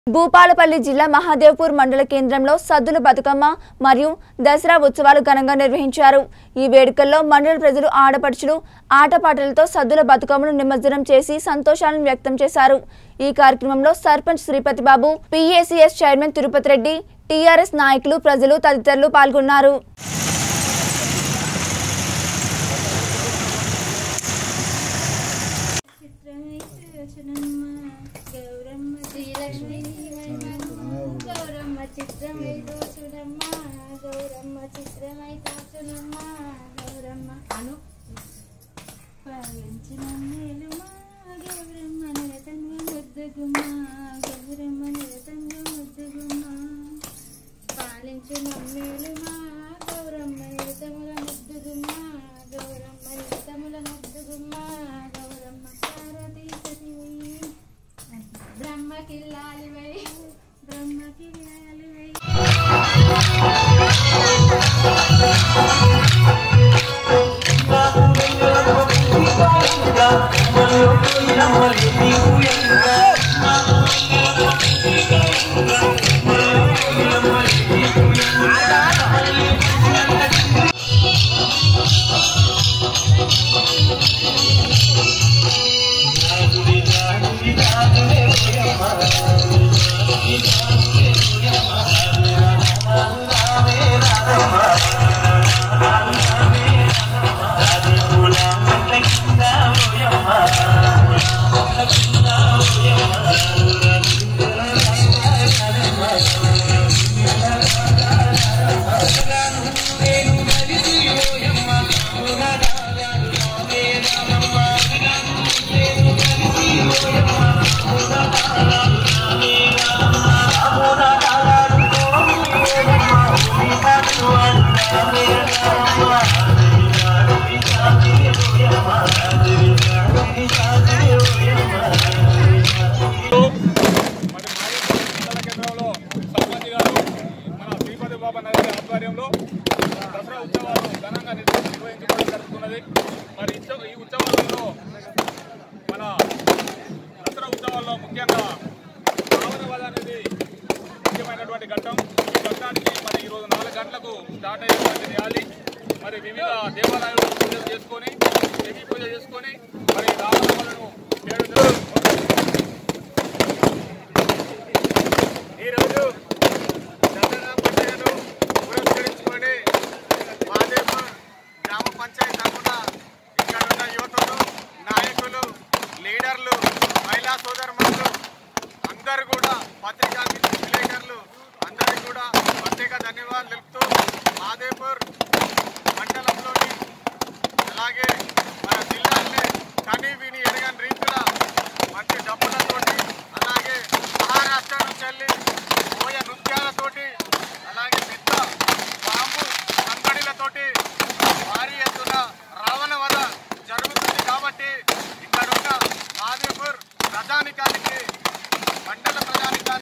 భూపాలపల్లి జిల్లా మహాదేవ్పూర్ మండల కేంద్రంలో సద్దుల బతుకమ్మ మరియు దసరా ఉత్సవాలు ఘనంగా నిర్వహించారు ఈ వేడుకల్లో మండల ప్రజలు ఆడపడుచులు ఆటపాటలతో సద్దుల బతుకమ్మను నిమజ్జనం చేసి సంతోషాలను వ్యక్తం చేశారు ఈ కార్యక్రమంలో సర్పంచ్ శ్రీపతి బాబు పిఏసిఎస్ చైర్మన్ తిరుపతి రెడ్డి టీఆర్ఎస్ నాయకులు ప్రజలు తదితరులు పాల్గొన్నారు గౌరమ్మ శ్రీలక్ష్మి గౌరమ్మ చిత్రమై దోసుడమ్మ గౌరమ్మ చిత్రమై దోసుడమ్మ గౌరమ్మ అను పాలించిన మేలుమా గౌరమ్మ నిరతంగా ముద్దుగుమ్మ గౌరమ్మ నిరతంగా ముద్దుగుమ్మ పాలించిన మేలుమా గౌరమ్మ నిరతముల ముద్దుగుమ్మ గౌరమ్మ నిరతముల ముద్దుగుమ్మ గౌరమ్మ పార్వతీ సతివై బ్రహ్మకిల్లాలివై బ్రహ్మకిల్లాలివై మరి మండల కేంద్రంలో సర్పంచ్ గారు మన శ్రీపతి బాబా నగర్ ఆధ్వర్యంలో దసరా ఉత్సవాలు ఘనంగా నిర్వ- నిర్వహించుకోవడం జరుగుతున్నది మరి ఇచ్చ- ఈ ఉత్సవాలలో మన దసరా ఉత్సవాల్లో ముఖ్యంగా రావణవధ అనేది ముఖ్యమైనటువంటి ఘట్టం ఈ ఘట్టానికి మరి ఈరోజు నాలుగు గంటలకు స్టార్ట్ అయ్యేటువంటి ర్యాలీ మరి వివిధ దేవాలయాలు పూజలు చేసుకొని దేవీ పూజ చేసుకొని మరి రావణవలను చేయడం జరుగుతుంది. ఈరోజు దసరా పండుగను పురస్కరించుకొని మాదేవ గ్రామ పంచాయతీ తరఫున ఇక్కడ ఉన్న యువతులు నాయకులు లీడర్లు మహిళా సోదరులు అందరూ కూడా పత్రికా విలేకరులు అందరికీ కూడా ప్రత్యేక ధన్యవాదాలు తెలుపుతూ మాదేపూర్ మండలంలోని